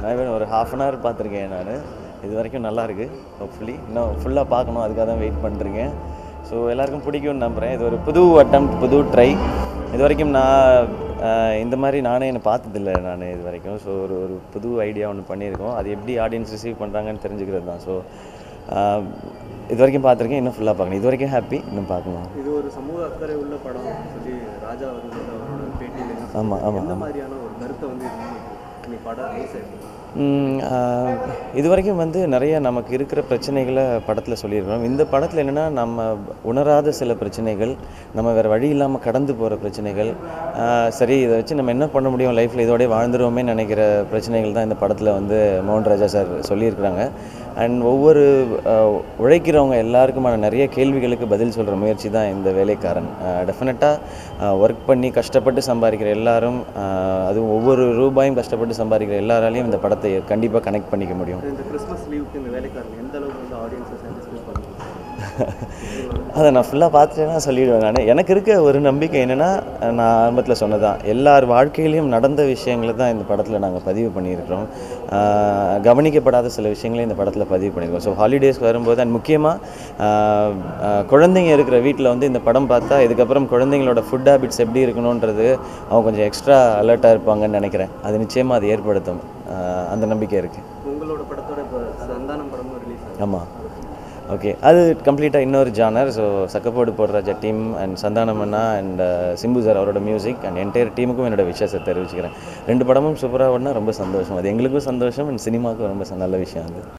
நான் ஒரு half an hour பார்த்துருக்கேன் நான் இது வரைக்கும் நல்லா இருக்கு ஹோப்ஃபுல்லி இன்னும் ஃபுல்லாக பார்க்கணும் அதுக்காக தான் வெயிட் பண்ணிருக்கேன் ஸோ எல்லாருக்கும் பிடிக்கும்னு நம்புகிறேன் இது ஒரு புது அட்டம் புது ட்ரை இது வரைக்கும் நான் ஆஹ், இந்த மாதிரி நானே என்னை பார்த்ததில்ல நான் இது வரைக்கும் ஸோ ஒரு ஒரு புது ஐடியா ஒன்று பண்ணியிருக்கோம் அது எப்படி ஆடியன்ஸ் ரிசீவ் பண்ணுறாங்கன்னு தெரிஞ்சுக்கிறது தான் ஸோ இது வரைக்கும் பார்த்துருக்கேன் இன்னும் ஃபுல்லாக பார்க்கணும் இது வரைக்கும் ஹாப்பி இன்னும் பார்க்கணும் இது ஒரு சமூக அக்கறை உள்ள படம் சொல்லி ராஜா அவர்கள் வந்து அவரோட பேட்டியில் என்ன ஆமாம் ஆமாம் எந்த மாதிரியான ஒரு கருத்தை வந்து இன்னைக்கு படம் ரிலீஸ் ஆயிருக்கு ம், ஆஹ், இது வரைக்கும் வந்து நிறைய நமக்கு இருக்கிற பிரச்சனைகளை படத்தில் சொல்லியிருக்கிறோம் இந்த படத்தில் என்னென்னா நம்ம உணராத சில பிரச்சனைகள் நம்ம வேறு வழி இல்லாமல் கடந்து போகிற பிரச்சனைகள் ஆஹ், சரி இதை வச்சு நம்ம என்ன பண்ண முடியும் லைஃப்பில் இதோடய வாழ்ந்துருவோமே நினைக்கிற பிரச்சனைகள் தான் இந்த படத்தில் வந்து மோகன் ராஜா சார் சொல்லியிருக்கிறாங்க அண்ட் ஒவ்வொரு ஆஹ், உழைக்கிறவங்க எல்லாருக்குமான நிறைய கேள்விகளுக்கு பதில் சொல்கிற முயற்சி தான் இந்த வேலைக்காரன் டெஃபினட்டாக ஒர்க் பண்ணி கஷ்டப்பட்டு சம்பாதிக்கிற எல்லாரும் ஆஹ், அதுவும் ஒவ்வொரு ரூபாயும் கஷ்டப்பட்டு சம்பாதிக்கிற எல்லாராலையும் இந்த படத்தை கண்டிப்பாக கனெக்ட் பண்ணிக்க முடியும் இந்த கிறிஸ்மஸ் லீவுக்கு இந்த வேலைக்காரங்க எந்த அளவுக்கு வந்து ஆடியன்ஸை சாட்டிஸ்ஃபை பண்ணுறாங்க அதை நான் ஃபுல்லாக பார்த்துட்டேன்னா சொல்லிடுவேன் நான் எனக்கு இருக்க ஒரு நம்பிக்கை என்னென்னா நான் ஆரம்பத்தில் சொன்னதான் எல்லார் வாழ்க்கையிலையும் நடந்த விஷயங்களை தான் இந்த படத்தில் நாங்கள் பதிவு பண்ணியிருக்கிறோம் ஆஹ் கவனிக்கப்படாத சில விஷயங்களையும் இந்த படத்தில் பதிவு பண்ணியிருக்கோம் ஸோ ஹாலிடேஸ்க்கு வரும்போது அண்ட் முக்கியமாக குழந்தைங்க இருக்கிற வீட்டில் வந்து இந்த படம் பார்த்தா இதுக்கப்புறம் குழந்தைங்களோட ஃபுட் ஹேபிட்ஸ் எப்படி இருக்கணுன்றது அவங்க கொஞ்சம் எக்ஸ்ட்ரா அலர்ட்டாக இருப்பாங்கன்னு நினைக்கிறேன் அது நிச்சயமாக அது ஏற்படுத்தும் ஆஹ் அந்த நம்பிக்கை இருக்குது உங்களோட படத்தோட இப்போ சந்தானம் படமும் ரிலீஸ் ஆகும் ஆமாம் ஓகே அது கம்ப்ளீட்டாக இன்னொரு ஜானர் ஸோ சக்கப்போடு போடுற டீம் அண்ட் சந்தானமண்ணா அண்ட் சிம்பு சார் அவரோட மியூசிக் அண்ட் என்டையர் டீமுக்கும் என்னோட விஷயத்தை தெரிவிச்சுக்கிறேன் ரெண்டு படமும் சூப்பராக ஓடினா ரொம்ப சந்தோஷம் அது எங்களுக்கும் சந்தோஷம் அண்ட் சினிமாவுக்கும் ரொம்ப ச- நல்ல விஷயம் அது